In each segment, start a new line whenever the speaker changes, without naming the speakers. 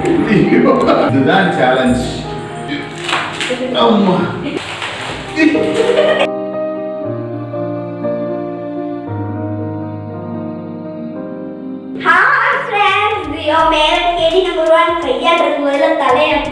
இதுதான் சேலஞ்ச் ஆமா
hi friends Rio மேல கேடி நம்பர் ஒன் கையாடுறது முதல்ல தலையாட்டு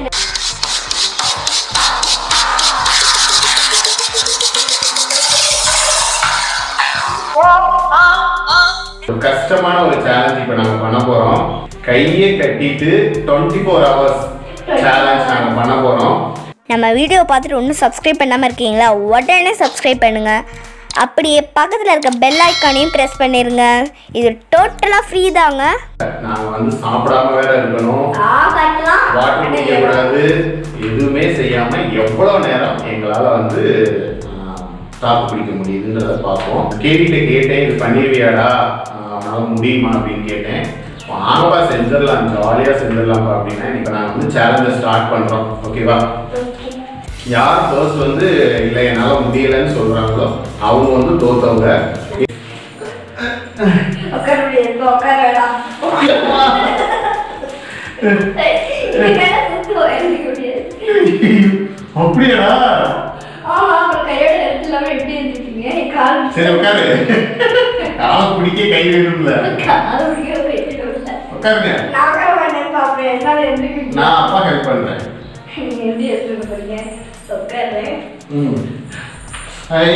ஒரு கஷ்டமான ஒரு சேலஞ்ச் இப்போ நாங்கள் பண்ண போகிறோம் கையை கட்டிட்டு டுவெண்ட்டி ஃபோர் ஹவர்ஸ் சேலஞ்ச் நாங்கள் பண்ண போகிறோம்
நம்ம வீடியோ பார்த்துட்டு இன்னும் சப்ஸ்கிரைப் பண்ணாமல் இருக்கீங்களா உடனே சப்ஸ்கிரைப் பண்ணுங்க அப்படியே பக்கத்தில் இருக்க பெல் ஐக்கானையும் ப்ரெஸ் பண்ணிருங்க இது டோட்டலாக ஃப்ரீ தாங்க
நாங்கள் வந்து சாப்பிடாம வேற இருக்கணும் வாட்டர் குடிக்கக்கூடாது எதுவுமே செய்யாம எவ்வளவு நேரம் எங்களால வந்து சாப்பிட்டு குடிக்க முடியுதுன்றத பார்ப்போம் கேட்டிட்ட கேட்டேன் இது பண்ணிடுவியாடா ஆஹ் அவனால முடியுமா அப்படின்னு கேட்டேன் வாங்கப்பா செஞ்சிடலாம் ஜாலியா செஞ்சிடலாம்ப்பா அப்படின்னா இப்போ நாங்கள் வந்து சேலஞ்சை ஸ்டார்ட் பண்றோம் ஓகேவா யார் ஃபர்ஸ்ட் வந்து இல்லை என்னால் முடியலைன்னு சொல்றாங்களோ அவங்க வந்து தோத்தவங்க
உட்கார முடியாது உட்கார வேணாம்
அப்படியாடா
ஆமா அப்புறம் கையோட எடுத்துலாம எப்படி இருந்துட்டீங்க என் கால்
சரி உட்காரு காலை பிடிக்க கை வேணும்ல
கால் முடிய போயிட்டு
உட்காருங்க
நான் உட்கார மாட்டேன் பாப்பேன் என்னால எந்திரிக்க
நான் அப்பா ஹெல்ப் பண்றேன்
நீங்க எப்படி எடுத்துட்டு போறீங்க உட்காருறேன்
ம் ஹை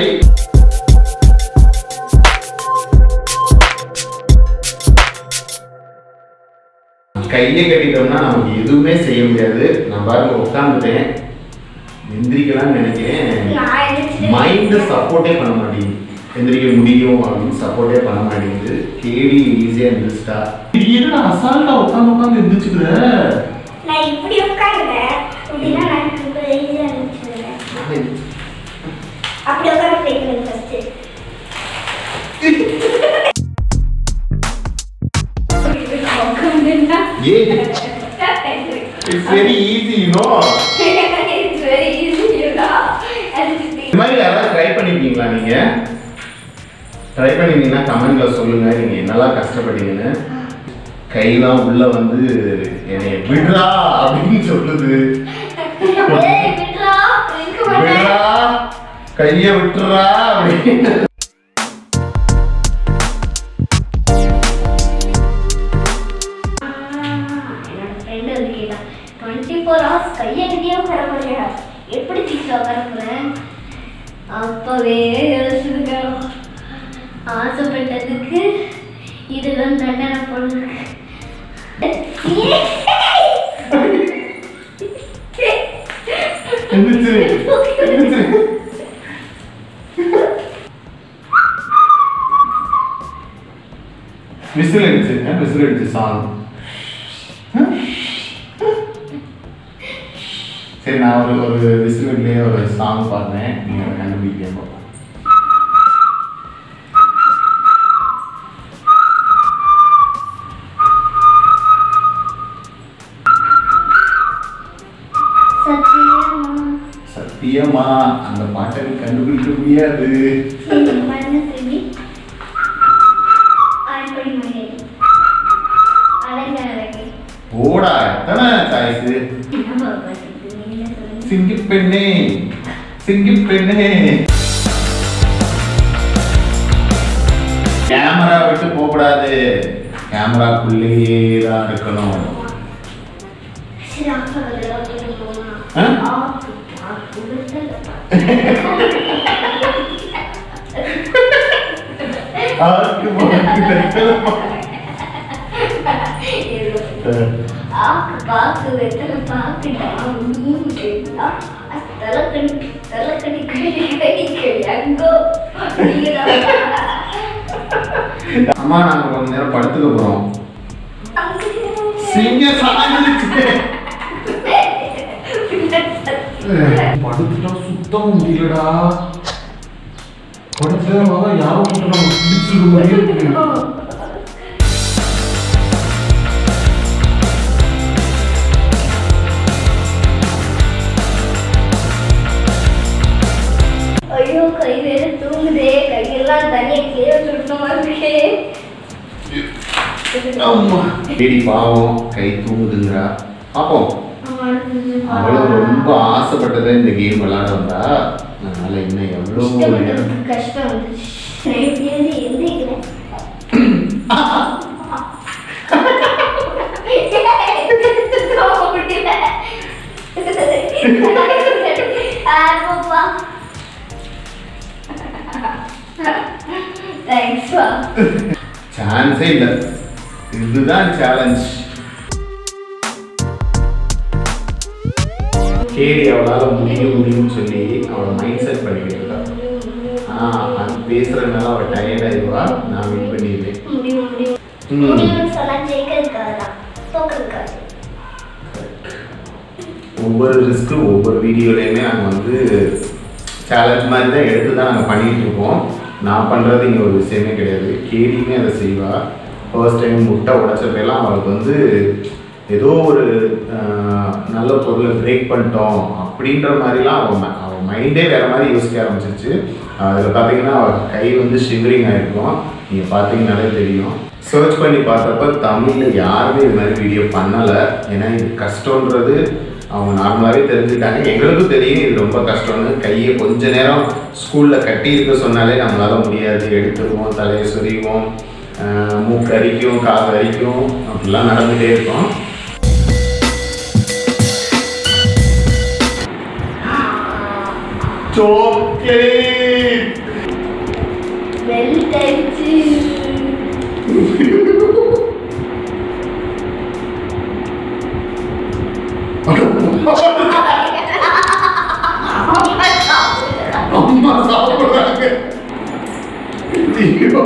கையை கட்டிட்டோம்னா நமக்கு எதுவுமே செய்ய முடியாது நான் பாருங்க உட்காந்துட்டேன் எந்திரிக்கலாம்னு நினைக்கிறேன்
நான் எந்திரிச்சிட்டு
மைண்டு சப்போர்ட்டே பண்ண மாட்டேங்குது எந்திரிக்க முடியும் அப்படின்னு சப்போர்ட்டே பண்ண மாட்டேங்குது கேடி ஈஸியா எந்திரிச்சிட்டா என்ன அசால்ட்டா உட்காந்து உட்காந்து எந்திரிச்சுக்கிற
நான் இப்படி உட்காருறேன் அப்படின்னா நான் இப்படி ஈஸியா இருந்துச்சுருவேன் அப்படி உட்கார ட்ரை பண்ணுங்க ஃபர்ஸ்ட்
ஏ it's very easy you know
It's very easy, you know. And
இது மாதிரி யாராவது ட்ரை பண்ணிருக்கீங்களா நீங்க ட்ரை பண்ணிருந்தீங்கன்னா கமெண்ட்ல சொல்லுங்க நீங்க என்னெல்லாம் கஷ்டப்பட்டீங்கன்னு கையெல்லாம் உள்ள வந்து என்னை விடுறா அப்படின்னு சொல்லுது
ஏய், விட்றா, இருக்க மாட்டேன்.
விடுறா கைய விட்டுறா அப்படின்னு
என்னோட friend வந்து கேட்டா, 24 hours கையை கட்டியே உட்கார போறியா? எப்படி சீக்கிரம் உட்கார போறேன்? அப்பவே யோசிச்சுருக்கேன். ஆசைப்பட்டதுக்கு இதுதான் தண்டனை போல இருக்கு.
எந்திரிச்சு எந்திரிச்சு விசில் அடிச்சு விசில் அடிச்சு சாங் சரி நான் ஒரு ஒரு விசிலுக்குள்ளேயே ஒரு சாங் பாடுறேன் நீங்க அதை கண்டுபிடிக்க பார்ப்போம்
சத்தியமா
சத்தியமா அந்த பாட்டை நீ கண்டுபிடிக்க முடியாது
மண்ணு திரும்பி ஆழ்படி மகே அலங்காரகை
ஓடா எத்தனை சாய்ஸ்
என்ன பாப்பா நீங்க சொல்லுங்க
சிங்கி பெண்ணே சிங்கி பெண்ணே கேமரா விட்டு போகக்கூடாது கேமராக்குள்ளேயே தான் இருக்கணும்
சரி அப்பா அதெல்லாம் போகணுமா
ஆ?
ஆப்பு ஆப்பு விட்டல
ஆக்கு பாக்கு வெத்தலை
ஆக்கு பாக்கு வெத்தல பாக்குடா மீன் கேட்டா தலக்கணி தலக்கணி கை கை கை அங்கோ
அம்மா நாங்க கொஞ்ச நேரம் படுத்துக்க போறோம் சிங்க சாஞ்சிருச்சு படுத்துட்டா சுத்தம் முடியலடா படுத்துட்டா யாரும் போட்டு நம்ம பிடிச்சிருக்க மாதிரியே இருக்கு
ஐயோ கை வேற தூங்குதே கையெல்லாம் தனியா கீழே சுடுற மாதிரி இருக்கே
ஆமா தேடி பாவம் கை தூங்குதுங்கிறா பார்ப்போம் அவளும் ரொம்ப ஆசைப்பட்டதே இந்த கேம் விளையாட வந்தா அதனால இன்னும் எவ்வளோ நேரம்
கஷ்டம் வந்துச்சு எழுந்து எழுந்திக்கிறேன் தேங்க்ஸ்ப்பா
சான்ஸே இல்லை இதுதான் சேலஞ்ச் கேடி அவளால் முடியும் முடியும்னு சொல்லி அவளை மைண்ட் செட் பண்ணிக்கிட்டு இருக்கா ஆனால் அது பேசுகிறதுனால அவள் டயர்டாகிடுவா நான் வின் பண்ணிடுவேன்
முடியும் முடியும்
ம்.
முடியும்னு சொன்னா ஜெயிக்கிறதுக்காக தான் தோக்கிறதுக்காக
ஒவ்வொரு ரிஸ்க்கு ஒவ்வொரு வீடியோலையுமே நாங்கள் வந்து சேலஞ்ச் மாதிரி தான் எடுத்து தான் நாங்கள் பண்ணிகிட்டு இருக்கோம் நான் பண்ணுறது இங்கே ஒரு விஷயமே கிடையாது கேடியுமே அதை செய்வா ஃபர்ஸ்ட் டைம் முட்டை உடைச்சப்பெல்லாம் அவளுக்கு வந்து ஏதோ ஒரு ஆஹ், நல்ல பொருளை பிரேக் பண்ணிட்டோம் அப்படின்ற மாதிரிலாம் அவன் ம- அவன் மைண்டே வேறு மாதிரி யோசிக்க ஆரம்பிச்சிருச்சு அதில் பார்த்தீங்கன்னா அவள் கை வந்து ஷிவரிங் ஆகிருக்கும் நீங்கள் பார்த்தீங்கன்னாலே தெரியும் சர்ச் பண்ணி பார்த்தப்ப தமிழில் யாருமே இது மாதிரி வீடியோ பண்ணலை ஏன்னா இது கஷ்டன்றது அவங்க நார்மலாகவே தெரிஞ்சுட்டாங்க எங்களுக்கும் தெரியும் இது ரொம்ப கஷ்டம்னு கையை கொஞ்ச நேரம் ஸ்கூலில் கட்டி இருக்க சொன்னாலே நம்மளால முடியாது எடுத்துருவோம் தலையை சொறிவோம் ஆஹ் மூக்கு அரிக்கும் காது அரிக்கும் அப்படிலாம் நடந்துகிட்டே இருக்கும் சாக்லேட்
வெல்ட் ஆயிடுச்சு
அம்மா சாப்பிடுறாங்க ஐயோ.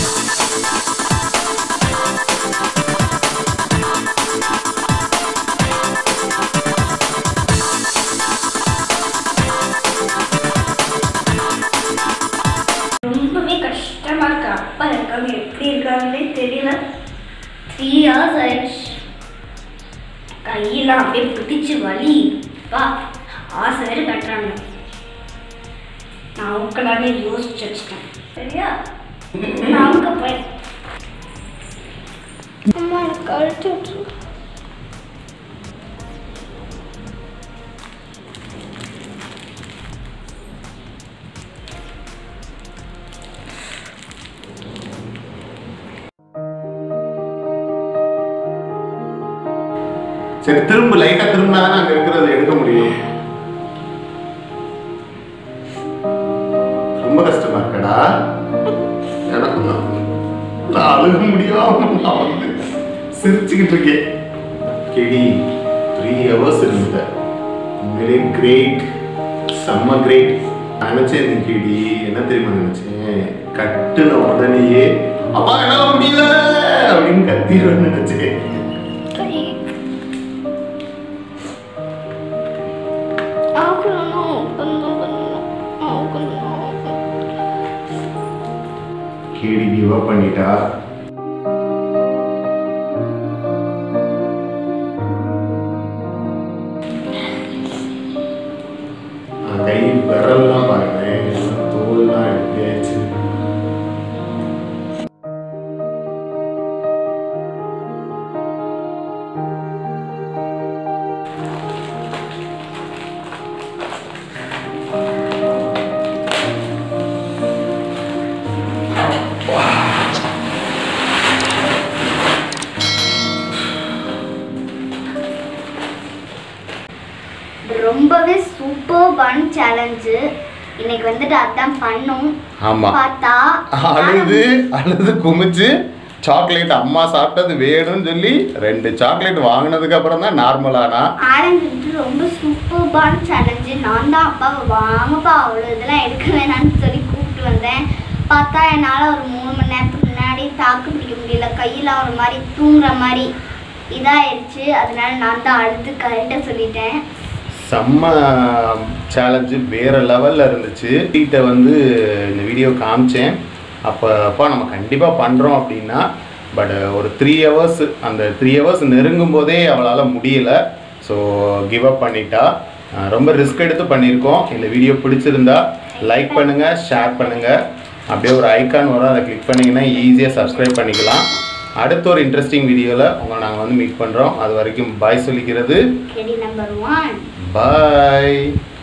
ரொம்பவே கஷ்டமா இருக்கு அப்பா இருக்காங்க எப்படி இருக்காங்கன்னே தெரியல த்ரீ ஹவர்ஸ் ஆயிடுச்சு கையெல்லாம் அப்படியே பிடிச்சு வலி பா ஆசை வேறு கட்டுறாங்க நான் அவுக்கலான்னு யோசிச்சு வச்சுட்டேன் சரியா நான் அவுக்க போய் அம்மா எனக்கு கழுத்து விட்டுரு
சரி திரும்ப லைட்டா திரும்பினா தானே அங்க இருக்கிறத எடுக்க முடியும் ரொம்ப கஷ்டமா இருக்கடா எனக்கும் தான் நான் அழுக முடியாம நான் வந்து சிரிச்சுக்கிட்டு இருக்கேன் கிடி த்ரீ ஹவர்ஸ் இருந்த வெரி கிரேட் செம்ம கிரேட் நினைச்சேன் நீ கிடி என்ன தெரியுமா நினைச்சேன் கட்டுன உடனேயே அப்பா என்னால முடியல அப்படின்னு கத்திடுவேன்னு நினைச்சேன்
கை ஆகணும் பண்ணணும் பண்ணணும் ஆகணும்
கேடி கிவ் அப் பண்ணிட்டா ஆ, கை விரல்லாம் பாருங்களேன் எல்லாம் தோல்லாம் எடுத்தாச்சு
ரொம்பவே சூப்பர்பான சேலஞ்சு இன்னைக்கு வந்துட்டு அதான் பண்ணோம்
ஆமா
பார்த்தா
அழுது அழுது குமிச்சு சாக்லேட் அம்மா சாப்பிட்டது வேணும்னு சொல்லி ரெண்டு சாக்லேட் வாங்கினதுக்கு அப்புறம் தான் நார்மலானா
ஆரஞ்சு வந்துட்டு ரொம்ப சூப்பர்பான சேலஞ்சு நான் தான் அப்பாவை வாங்கப்பா அவ்வளோ இதெல்லாம் எடுக்க வேணாம்னு சொல்லி கூப்பிட்டு வந்தேன் பார்த்தா என்னால் ஒரு மூணு மணி நேரத்துக்கு முன்னாடி தாக்கு பிடிக்க முடியல கையில் ஒரு மாதிரி தூங்குற மாதிரி இதாயிடுச்சு அதனால நான் தான் அடுத்து கரெக்டாக சொல்லிட்டேன்
செம்ம சேலஞ்சு வேற லெவலில் இருந்துச்சு கிட்ட வந்து இந்த வீடியோ காமிச்சேன் அப்போ அப்பா நம்ம கண்டிப்பாக பண்ணுறோம் அப்படின்னா பட் ஒரு த்ரீ ஹவர்ஸ் அந்த த்ரீ ஹவர்ஸ் நெருங்கும் போதே அவளால் முடியல ஸோ கிவ் அப் பண்ணிட்டா அஹ் ரொம்ப ரிஸ்க் எடுத்து பண்ணியிருக்கோம் இந்த வீடியோ பிடிச்சிருந்தா லைக் பண்ணுங்கள் ஷேர் பண்ணுங்கள் அப்படியே ஒரு ஐக்கான் வரும் அதை கிளிக் பண்ணிங்கன்னா ஈஸியாக சப்ஸ்கிரைப் பண்ணிக்கலாம் அடுத்த ஒரு இன்ட்ரெஸ்டிங் வீடியோவில் உங்களை நாங்கள் வந்து மீட் பண்ணுறோம் அது வரைக்கும் பாய் சொல்லிக்கிறது
கெடி நம்பர் ஒன்
பாய்